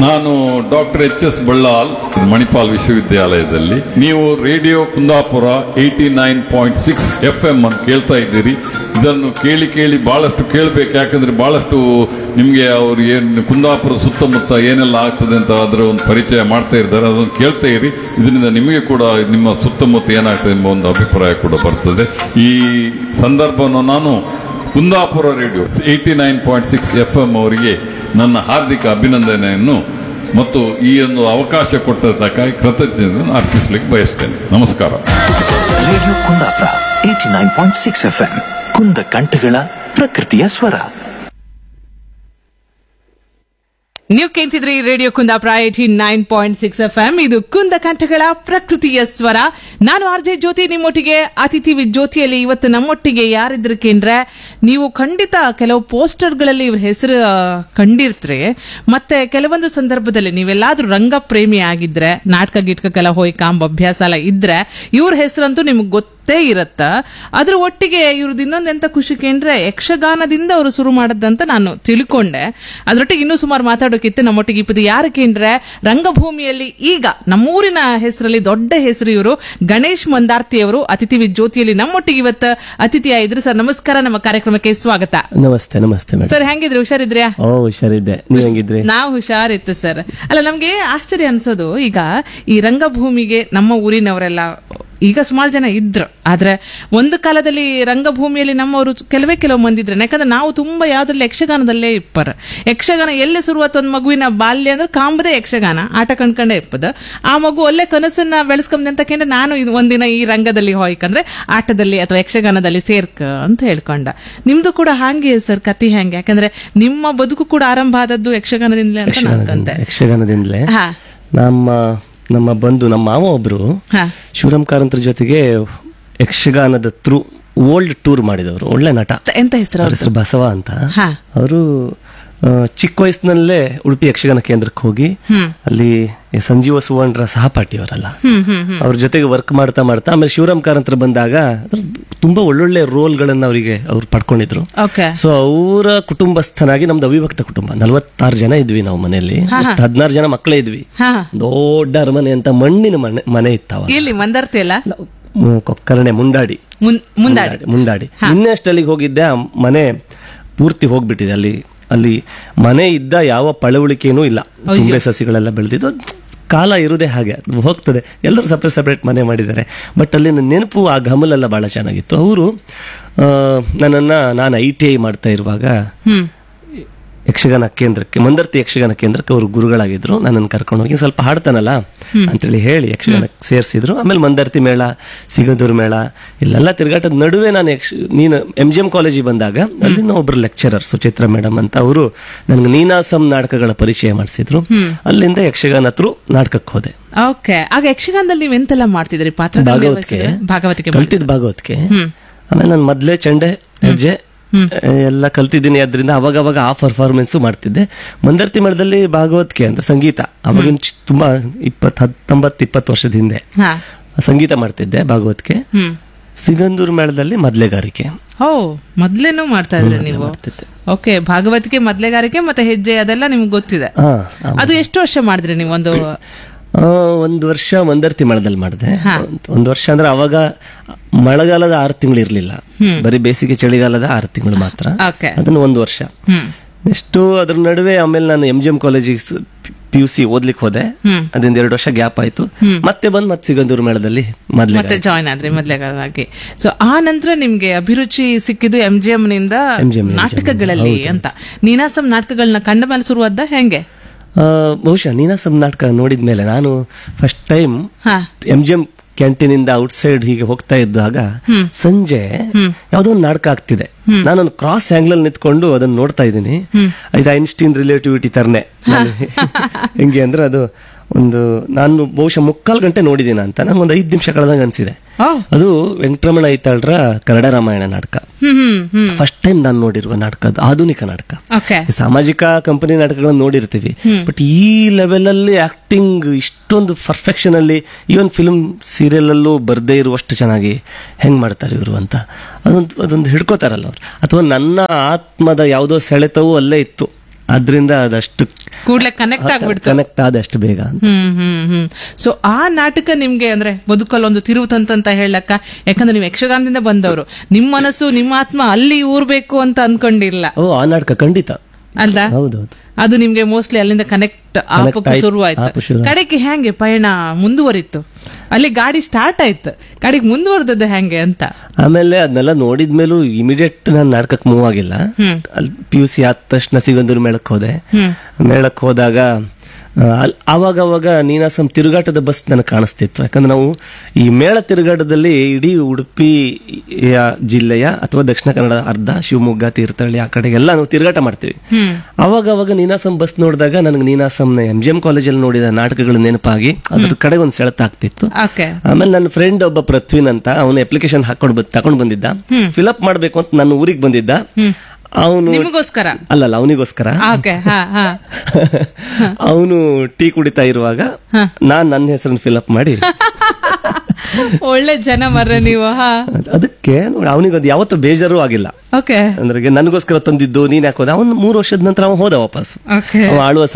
ನಾನು doctor H S Ballal Manipal ವಿಶ್ವವಿದ್ಯಾಲಯದಲ್ಲಿ ನೀವು radio Kundapura eighty nine point six F M ಅಂತ ಕೇಳ್ತಾ ಇದ್ದೀರಿ ಇದನ್ನು ಕೇಳಿ ಕೇಳಿ ಬಹಳಷ್ಟು ಕೇಳಬೇಕು ಯಾಕಂದ್ರೆ ಬಹಳಷ್ಟು ನಿಮಗೆ ಅವ್ರು ಏನು ಕುಂದಾಪುರ ಸುತ್ತಮುತ್ತ ಏನೆಲ್ಲ ಆಗ್ತದೆ ಅಂತ ಅದರ ಒಂದು ಪರಿಚಯ ಮಾಡ್ತಾ ಇದ್ದಾರೆ ಅದನ್ನು ಕೇಳ್ತಾ ಇರಿ ಇದರಿಂದ ನಿಮಗೆ ಕೂಡ ನಿಮ್ಮ ಸುತ್ತಮುತ್ತ ಏನಾಗ್ತದೆ ಎಂಬ ಒಂದು ಅಭಿಪ್ರಾಯ ಕೂಡ ಬರ್ತದೆ ಈ ಸಂದರ್ಭವನ್ನು ನಾನು Kundapura radio eighty nine point six F M ಅವರಿಗೆ ನನ್ನ ಹಾರ್ದಿಕ ಅಭಿನಂದನೆಯನ್ನು ಮತ್ತು ಈ ಒಂದು ಅವಕಾಶ ಕೊಟ್ಟದ್ದಕ್ಕಾಗಿ ಕೃತಜ್ಞತೆಯನ್ನು ಅರ್ಪಿಸಲಿಕ್ಕೆ ಬಯಸ್ತೇನೆ ನಮಸ್ಕಾರ radio Kundapura eighty nine point six F M ಕುಂದ ಕಂಠಗಳ ಪ್ರಕೃತಿಯ ಸ್ವರ ನೀವು ಕೇಳ್ತಿದ್ರಿ radio Kundapura eighty nine point six F M ಇದು ಕುಂದ ಕಂಠಗಳ ಪ್ರಕೃತಿಯ ಸ್ವರ ನಾನು ಆರ್ ಜೆ ಜ್ಯೋತಿ ನಿಮ್ಮೊಟ್ಟಿಗೆ ಅತಿಥಿ ವಿತ್ ಜ್ಯೋತಿಯಲ್ಲಿ ಇವತ್ತು ನಮ್ಮೊಟ್ಟಿಗೆ ಯಾರಿದ್ರು ಕೇಂದ್ರೆ ನೀವು ಖಂಡಿತ ಕೆಲವು ಪೋಸ್ಟರ್ಗಳಲ್ಲಿ ಇವ್ರ ಹೆಸರು ಆ, ಕಂಡಿರ್ತ್ರಿ ಮತ್ತೆ ಕೆಲವೊಂದು ಸಂದರ್ಭದಲ್ಲಿ ನೀವೆಲ್ಲಾದ್ರೂ ರಂಗ ಪ್ರೇಮಿ ಆಗಿದ್ರೆ ನಾಟಕ ಗಿಟ್ಕಕ್ಕೆಲ್ಲ ಹೋಗಿ ಕಾಂಬ ಅಭ್ಯಾಸ ಎಲ್ಲ ಇದ್ರೆ ಇವ್ರ ಹೆಸರಂತೂ ನಿಮ್ಗೆ ಗೊತ್ತೇ ಇರತ್ತ ಅದ್ರ ಒಟ್ಟಿಗೆ ಇವ್ರದ್ದು ಇನ್ನೊಂದು ಎಂತ ಖುಷಿ ಕೇಂದ್ರೆ ಯಕ್ಷಗಾನದಿಂದ ಅವರು ಶುರು ಮಾಡದಂತ ನಾನು ತಿಳ್ಕೊಂಡೆ ಅದ್ರೊಟ್ಟಿಗೆ ಇನ್ನೂ ಸುಮಾರು ಮಾತಾಡೋಕಿತ್ತು ನಮ್ಮೊಟ್ಟಿಗೆ ಇಪ್ಪದು ಯಾರು ಕೇಂದ್ರೆ ರಂಗಭೂಮಿಯಲ್ಲಿ ಈಗ ನಮ್ಮೂರಿನ ಹೆಸರಲ್ಲಿ ದೊಡ್ಡ ಹೆಸರು ಇವರು ಗಣೇಶ್ ಮಂದಾರ್ತಿ ಅವರು ಅತಿಥಿ ವಿತ್ ಜ್ಯೋತಿಯಲ್ಲಿ ನಮ್ಮೊಟ್ಟಿಗೆ ಇವತ್ತು ಅತಿಥಿಯಾಗಿದ್ರು ಸರ್ ನಮಸ್ಕಾರ ನಮ್ಮ ಕಾರ್ಯಕ್ರಮಕ್ಕೆ ಸ್ವಾಗತ ನಮಸ್ತೆ ನಮಸ್ತೆ ಮೇಡಮ್ ಸರ್ ಹೆಂಗಿದ್ರಿ ಹುಷಾರಿದ್ರ್ಯಾ ಓ ಹುಷಾರಿದ್ದೆ ನೀವ್ ಹೆಂಗಿದ್ರಿ ನಾವು ಹುಷಾರಿತ್ತು ಸರ್ ಅಲ್ಲ ನಮ್ಗೆ ಆಶ್ಚರ್ಯ ಅನ್ಸೋದು ಈಗ ಈ ರಂಗಭೂಮಿಗೆ ನಮ್ಮ ಊರಿನವರೆಲ್ಲ ಈಗ ಸುಮಾರು ಜನ ಇದ್ರು ಆದ್ರೆ ಒಂದು ಕಾಲದಲ್ಲಿ ರಂಗಭೂಮಿಯಲ್ಲಿ ನಮ್ಮವರು ಕೆಲವೇ ಕೆಲವು ಮಂದಿ ಇದ್ರು ಯಾಕಂದ್ರೆ ನಾವು ತುಂಬಾ ಯಾವ್ದ್ರಲ್ಲಿ ಯಕ್ಷಗಾನದಲ್ಲೇ ಇಪ್ಪರ್ ಯಕ್ಷಗಾನ ಎಲ್ಲೇ ಶುರುವಾತ ಒಂದು ಮಗುವಿನ ಬಾಲ್ಯ ಅಂದ್ರೆ ಕಾಂಬದೇ ಯಕ್ಷಗಾನ ಆಟ ಕಣ್ಕೊಂಡೇ ಇಪ್ಪದ ಆ ಮಗು ಒಳ್ಳೆ ಕನಸನ್ನ ಬೆಳೆಸ್ಕೊಂಡೆ ಅಂತ ಕೇಂದ್ರೆ ನಾನು ಇದು ಒಂದಿನ ಈ ರಂಗದಲ್ಲಿ ಹೋಯ್ಕಂದ್ರೆ ಆಟದಲ್ಲಿ ಅಥವಾ ಯಕ್ಷಗಾನದಲ್ಲಿ ಸೇರ್ಕ ಅಂತ ಹೇಳ್ಕೊಂಡ ನಿಮ್ದು ಕೂಡ ಹಾಗೆ ಸರ್ ಕತಿ ಹೆಂಗೆ ಯಾಕಂದ್ರೆ ನಿಮ್ಮ ಬದುಕು ಕೂಡ ಆರಂಭ ಆದದ್ದು ಯಕ್ಷಗಾನದಿಂದಲೇ ಅಂತ ನಾನು ಅನ್ಕಂತೆ ಯಕ್ಷಗಾನದಿಂದಲೇ ಹಾ. ನಮ್ಮ ನಮ್ಮ ಬಂಧು ನಮ್ಮ ಮಾವ ಒಬ್ರು ಹಾ. ಶಿವರಾಮ್ ಕಾರಂತರ ಜೊತೆಗೆ ಯಕ್ಷಗಾನದ ಥ್ರೂ ಓಲ್ಡ್ ಟೂರ್ ಮಾಡಿದವರು ಒಳ್ಳೆ ನಟ ಎಂತ ಹೆಸರು ಅವ್ರ ಹೆಸರು ಬಸವ ಅಂತ ಹಾ. ಅವರು ಚಿಕ್ಕ ವಯಸ್ಸಿನಲ್ಲೇ ಉಡುಪಿ ಯಕ್ಷಗಾನ ಕೇಂದ್ರಕ್ಕೆ ಹೋಗಿ ಅಲ್ಲಿ ಸಂಜೀವ ಸುವರ್ಣರ ಸಹಪಾಠಿ ಅವರಲ್ಲ ಅವ್ರ ಜೊತೆಗೆ ವರ್ಕ್ ಮಾಡ್ತಾ ಮಾಡ್ತಾ ಆಮೇಲೆ ಶಿವರಾಮ್ ಕಾರಂತರ ಬಂದಾಗ ತುಂಬಾ ಒಳ್ಳೊಳ್ಳೆ ರೋಲ್ಗಳನ್ನ ಅವರಿಗೆ ಅವ್ರು ಪಡ್ಕೊಂಡಿದ್ರು ಓಕೆ ಸೊ ಅವರ ಕುಟುಂಬಸ್ಥನಾಗಿ ನಮ್ದು ಅವಿಭಕ್ತ ಕುಟುಂಬ ನಲವತ್ತಾರು ಜನ ಇದ್ವಿ ನಾವು ಮನೆಯಲ್ಲಿ ಹದಿನಾರು ಜನ ಮಕ್ಕಳೇ ಇದ್ವಿ ಹಾ ದೊಡ್ಡ ಅರಮನೆ ಅಂತ ಮಣ್ಣಿನ ಮನೆ ಮನೆ ಇತ್ತವ ಎಲ್ಲಿ ಮಂದರ್ತಿ ಅಲ್ಲ ಕೊಕ್ಕರಣೆ ಮುಂಡಾಡಿ ಮುನ್- ಮುಂದಾಡಿ ಮುಂಡಾಡಿ ನಿನ್ನೆ ಅಷ್ಟಲ್ಲಿಗೆ ಹೋಗಿದ್ದೆ ಆ ಮನೆ ಪೂರ್ತಿ ಹೋಗ್ಬಿಟ್ಟಿದೆ ಅಲ್ಲಿ ಅಲ್ಲಿ ಮನೆ ಇದ್ದ ಯಾವ ಪಳವಳಿಕೆನೂ ಇಲ್ಲ ತುಂಬೆ ಸಸಿಗಳೆಲ್ಲ ಬೆಳೆದಿದ್ದು ಕಾಲ ಇರುದೇ ಹಾಗೆ ಅದು ಹೋಗ್ತದೆ ಎಲ್ಲರೂ ಸಪ್ರೇಟ್ ಸಪ್ರೇಟ್ ಮನೆ ಮಾಡಿದ್ದಾರೆ ಬಟ್ ಅಲ್ಲಿನ ನೆನಪು ಆ ಗಮಲೆಲ್ಲ ಬಹಳ ಚೆನ್ನಾಗಿತ್ತು ಅವರು ನನ್ನನ್ನ ನಾನು ಐ ಟಿ ಐ ಮಾಡ್ತಾ ಇರುವಾಗ ಹ್ಮ್ ಯಕ್ಷಗಾನ ಕೇಂದ್ರಕ್ಕೆ ಮಂದರ್ತಿ ಯಕ್ಷಗಾನ ಕೇಂದ್ರಕ್ಕೆ ಅವರು ಗುರುಗಳಾಗಿದ್ರು ನನ್ನನ್ನು ಕರ್ಕೊಂಡು ಹೋಗಿ ಸ್ವಲ್ಪ ಹಾಡ್ತಾನಲ್ಲ ಅಂತೇಳಿ ಹೇಳಿ ಯಕ್ಷಗಾನಕ್ಕೆ ಸೇರಿಸಿದ್ರು ಆಮೇಲೆ ಮಂದರ್ತಿ ಮೇಳ ಸಿಗದೂರು ಮೇಳ ಇಲ್ಲೆಲ್ಲ ತಿರುಗಾಟದ ನಡುವೆ ನಾನು ಯಕ್ಷ ನೀನು ಎಂ ಜಿ ಎಂ ಕಾಲೇಜಿಗೆ ಬಂದಾಗ ಅಲ್ಲಿನ ಒಬ್ರು ಲೆಕ್ಚರರ್ ಸುಚಿತ್ರಾ ಮೇಡಮ್ ಅಂತ ಅವರು ನನಗೆ ನೀನಾಸಂ ನಾಟಕಗಳ ಪರಿಚಯ ಮಾಡಿಸಿದ್ರು ಅಲ್ಲಿಂದ ಯಕ್ಷಗಾನ ಥ್ರೂ ನಾಟಕಕ್ಕೆ ಹೋದೆ ಓಕೆ ಆಗ ಯಕ್ಷಗಾನದಲ್ಲಿ ನೀವು ಎಂತೆಲ್ಲ ಮಾಡ್ತಿದ್ರಿ ಪಾತ್ರ ಭಾಗವತ್ಗೆ ಭಾಗವತಿಗೆ ಕಲ್ತಿದ್ ಭಾಗವತ್ಗೆ ಆಮೇಲೆ ನಾನು ಮೊದ್ಲೇ ಚಂಡೆ ಹೆಜ್ಜೆ ಎಲ್ಲ ಕಲ್ತಿದ್ದೀನಿ ಅದರಿಂದ ಅವಾಗ ಅವಾಗ ಆ ಪರ್ಫಾರ್ಮೆನ್ಸ್ ಮಾಡ್ತಿದ್ದೆ ಮಂದರ್ತಿ ಮೇಳದಲ್ಲಿ ಭಾಗವತ್ಗೆ ಅಂದ್ರೆ ಸಂಗೀತ ಅವಾಗಿನ ಚಿ- ತುಂಬಾ ಇಪ್ಪತ್ ಹತ್ತೊಂಬತ್ತು ಇಪ್ಪತ್ತು ವರ್ಷದ ಹಿಂದೆ ಹಾ ಸಂಗೀತ ಮಾಡ್ತಿದ್ದೆ ಭಾಗವತ್ಗೆ ಹ್ಮ್ ಸಿಗಂದೂರು ಮೇಳದಲ್ಲಿ ಮೊದ್ಲೆಗಾರಿಕೆ ಓ ಮೊದ್ಲೇನು ಮಾಡ್ತಾ ಇದ್ರಿ ನೀವು ಮಾಡ್ತಿದ್ದೆ. ಓಕೆ ಭಾಗವತಿಕೆ ಮೊದ್ಲೆಗಾರಿಕೆ ಮತ್ತೆ ಹೆಜ್ಜೆ ಅದೆಲ್ಲ ನಿಮ್ಗೆ ಗೊತ್ತಿದೆ ಹಾ ಅದು ಎಷ್ಟು ವರ್ಷ ಮಾಡಿದ್ರಿ ನೀವು ಒಂದು ಆ, ಒಂದು ವರ್ಷ ಮಂದರ್ತಿ ಮೇಳದಲ್ಲಿ ಮಾಡಿದೆ ಒಂದು ವರ್ಷ ಅಂದ್ರೆ ಅವಾಗ ಮಳೆಗಾಲದ ಆರು ತಿಂಗಳು ಇರ್ಲಿಲ್ಲ ಬರೀ ಬೇಸಿಗೆ ಚಳಿಗಾಲದ ಆರು ತಿಂಗಳು ಮಾತ್ರ ಓಕೆ ಅದನ್ನು ಒಂದು ವರ್ಷ ಹ್ಮ್ ನೆಕ್ಸ್ಟ್ ಅದ್ರ ನಡುವೆ ಆಮೇಲೆ ನಾನು ಎಂ ಜಿ ಎಂ ಕಾಲೇಜಿಗೆ ಪಿ ಯು ಸಿ ಓದ್ಲಿಕ್ಕೆ ಹೋದೆ ಅದರಿಂದ ಎರಡು ವರ್ಷ ಗ್ಯಾಪ್ ಆಯ್ತು ಮತ್ತೆ ಬಂದ್ ಮತ್ತೆ ಸಿಗಂದೂರು ಮೇಳದಲ್ಲಿ ಮೊದ್ಲೇ ಮತ್ತೆ ಜಾಯ್ನ್ ಆದ್ರಿ ಮೊದ್ಲೆಗಾರರಾಗಿ ಸೊ ಆ ನಂತರ ನಿಮ್ಗೆ ಅಭಿರುಚಿ ಸಿಕ್ಕಿದ್ದು ಎಂ ಜಿ ಎಂ ನಿಂದ MGM, ನಾಟಕಗಳಲ್ಲಿ ಅಂತ ನೀನಾಸಂ ನಾಟಕಗಳನ್ನ ಕಂಡ ಮೇಲೆ ಶುರುವಾದ ಹೆಂಗೆ ಆ, ಬಹುಶಃ ನೀನಾಸಂ ನಾಟಕ ನೋಡಿದ್ಮೇಲೆ ನಾನು ಫಸ್ಟ್ ಟೈಮ್ ಹಾ ಎಂ ಜಿ ಎಂ ಕ್ಯಾಂಟೀನ್ ಇಂದ ಔಟ್ ಸೈಡ್ ಹೀಗೆ ಹೋಗ್ತಾ ಇದ್ದಾಗ ಸಂಜೆ ಯಾವ್ದೋ ಒಂದು ನಾಟಕ ಆಗ್ತಿದೆ ನಾನೊಂದು ಕ್ರಾಸ್ ಆಂಗಲ್ ಅಲ್ಲಿ ನಿಂತ್ಕೊಂಡು ಅದನ್ನ ನೋಡ್ತಾ ಇದ್ದೀನಿ ಇದು ಐನ್ಸ್ಟೀನ್ ರಿಲೇಟಿವಿಟಿ ತರನೆ ಹೆಂಗೆ ಅಂದ್ರೆ ಅದು ಒಂದು ನಾನು ಬಹುಶಃ ಮುಕ್ಕಾಲು ಗಂಟೆ ನೋಡಿದೀನ ಅಂತ ನಂಗೆ ಒಂದು ಐದು ನಿಮಿಷ ಕಳೆದಂಗ ಅನ್ಸಿದೆ ಓ ಅದು ವೆಂಕಟರಮಣ ಐತಾಳ್ರ ಕನ್ನಡ ರಾಮಾಯಣ ನಾಟಕ ಹ್ಮ್ ಹ್ಮ್ ಹ್ಮ್ ಫಸ್ಟ್ ಟೈಮ್ ನಾನು ನೋಡಿರುವ ನಾಟಕ ಅದು ಆಧುನಿಕ ನಾಟಕ ಓಕೆ ಈ ಸಾಮಾಜಿಕ ಕಂಪನಿ ನಾಟಕಗಳನ್ನ ನೋಡಿರ್ತೀವಿ ಬಟ್ ಈ ಲೆವೆಲ್ ಅಲ್ಲಿ ಆಕ್ಟಿಂಗ್ ಇಷ್ಟೊಂದು ಪರ್ಫೆಕ್ಷನ್ ಅಲ್ಲಿ ಈವನ್ ಫಿಲ್ಮ್ ಸೀರಿಯಲ್ ಅಲ್ಲೂ ಬರ್ದೇ ಇರುವಷ್ಟು ಚೆನ್ನಾಗಿ ಹೆಂಗ್ ಮಾಡ್ತಾರೆ ಇವರು ಅಂತ ಅದೊಂದು ಅದೊಂದು ಹಿಡ್ಕೋತಾರಲ್ಲ ಅವ್ರು ಅಥವಾ ನನ್ನ ಆತ್ಮದ ಯಾವುದೋ ಸೆಳೆತವೂ ಅಲ್ಲೇ ಇತ್ತು ಆದ್ರಿಂದ ಅದಷ್ಟು ಕೂಡ್ಲೆ ಕನೆಕ್ಟ್ ಆಗ್ಬಿಡ್ತು ಕನೆಕ್ಟ್ ಆದಷ್ಟು ಬೇಗ ಅಂತ ಹ್ಮ್ ಹ್ಮ್ ಹ್ಮ್ ಸೊ ಆ ನಾಟಕ ನಿಮ್ಗೆ ಅಂದ್ರೆ ಬದುಕಲ್ಲಿ ಒಂದು ತಿರುವು ತಂತಂತ ಹೇಳಕ್ಕ ಯಾಕಂದ್ರೆ ನೀವು ಯಕ್ಷಗಾನದಿಂದ ಬಂದವರು ನಿಮ್ಮ ಮನಸ್ಸು ನಿಮ್ಮ ಆತ್ಮ ಅಲ್ಲಿ ಊರ್ಬೇಕು ಅಂತ ಅನ್ಕೊಂಡಿಲ್ಲ ಓ ಆ ನಾಟಕ ಖಂಡಿತ ಅಲ್ದಾ ಹೌದೌದು ಅದು ನಿಮ್ಗೆ ಮೋಸ್ಟ್ಲಿ ಅಲ್ಲಿಂದ ಕನೆಕ್ಟ್ ಆಪಕ್ಕೂ ಆಯ್ತು. ಶುರುವಾಯ್ತು ಆಪು ಶುರು ಆಯ್ತು. ಕಡೆಗೆ ಹೆಂಗೆ ಪಯಣ ಮುಂದುವರಿತು ಅಲ್ಲಿ ಗಾಡಿ ಸ್ಟಾರ್ಟ್ ಆಯ್ತು ಕಡೆಗೆ ಮುಂದುವರೆದದ್ದು ಹೆಂಗೆ ಅಂತ ಆಮೇಲೆ ಅದನ್ನೆಲ್ಲ ನೋಡಿದ್ಮೇಲೂ ಇಮಿಡಿಯೇಟ್ ನಾನು ನಾಟಕಕ್ಕೆ ಮೂವ್ ಆಗಿಲ್ಲ ಅಲ್ಲಿ ಪಿ ಯು ಸಿ ಆದ ತಕ್ಷಣ ಸಿಗಂದೂರು ಮೇಳಕ್ಕೆ ಹೋದೆ ಮೇಳಕ್ಕೆ ಹೋದಾಗ ಆ, ಅಲ್- ಆವಾಗ ಅವಾಗ ನೀನಾಸಂ ತಿರುಗಾಟದ ಬಸ್ ನನಗೆ ಕಾಣಿಸ್ತಿತ್ತು ಯಾಕಂದ್ರೆ ನಾವು ಈ ಮೇಳ ತಿರುಗಾಟದಲ್ಲಿ ಇಡೀ ಉಡುಪಿ ಜಿಲ್ಲೆಯ ಅಥವಾ ದಕ್ಷಿಣ ಕನ್ನಡ ಅರ್ಧ ಶಿವಮೊಗ್ಗ ತೀರ್ಥಹಳ್ಳಿ ಆ ಕಡೆ ಎಲ್ಲ ನಾವು ತಿರುಗಾಟ ಮಾಡ್ತೀವಿ ಅವಾಗ ಅವಾಗ ನೀನಾಸಂ ಬಸ್ ನೋಡಿದಾಗ ನನಗೆ ನೀನಾಸಂನ ಎಂ ಜಿ ಎಂ ಕಾಲೇಜಲ್ಲಿ ನೋಡಿದ ನಾಟಕಗಳು ನೆನಪಾಗಿ ಅದ್ರ ಕಡೆಗೆ ಒಂದು ಸೆಳೆತ ಆಗ್ತಿತ್ತು ಓಕೆ ಆಮೇಲೆ ನನ್ನ ಫ್ರೆಂಡ್ ಒಬ್ಬ ಪೃಥ್ವಿನ್ ಅಂತ ಅವನು ಅಪ್ಲಿಕೇಶನ್ ಹಾಕೊಂಡು ಬಂದ್ ತಗೊಂಡ್ ಬಂದಿದ್ದ ಫಿಲಪ್ ಮಾಡ್ಬೇಕು ಅಂತ ನನ್ನ ಊರಿಗೆ ಬಂದಿದ್ದ ಅವನು ನಿಮಗೋಸ್ಕರ ಅಲ್ಲಲ್ಲ ಅವನಿಗೋಸ್ಕರ ಓಕೆ ಹಾ ಹಾ ಅವನು ಟೀ ಕುಡಿತಾ ಇರುವಾಗ ನಾನ್ ನನ್ನ ಹೆಸರನ್ನ ಫಿಲಪ್ ಮಾಡಿ ಒಳ್ಳೆ ಜನ ಮರ್ರೆ ನೀವು ಹಾ ಅದ್- ಅದಕ್ಕೆ ನೋಡಿ ಅವನಿಗೆ ಅದು ಯಾವತ್ತೂ ಬೇಜಾರು ಆಗಿಲ್ಲ ಓಕೆ ಅಂದ್ರೆ ನನಗೋಸ್ಕರ ತಂದಿದ್ದು ನೀನ್ ಯಾಕೋದ ಅವನು ಮೂರು ವರ್ಷದ ನಂತರ ಅವ ಹೋದ ವಾಪಸ್ ಓಕೆ ಅವ ಆಳುವ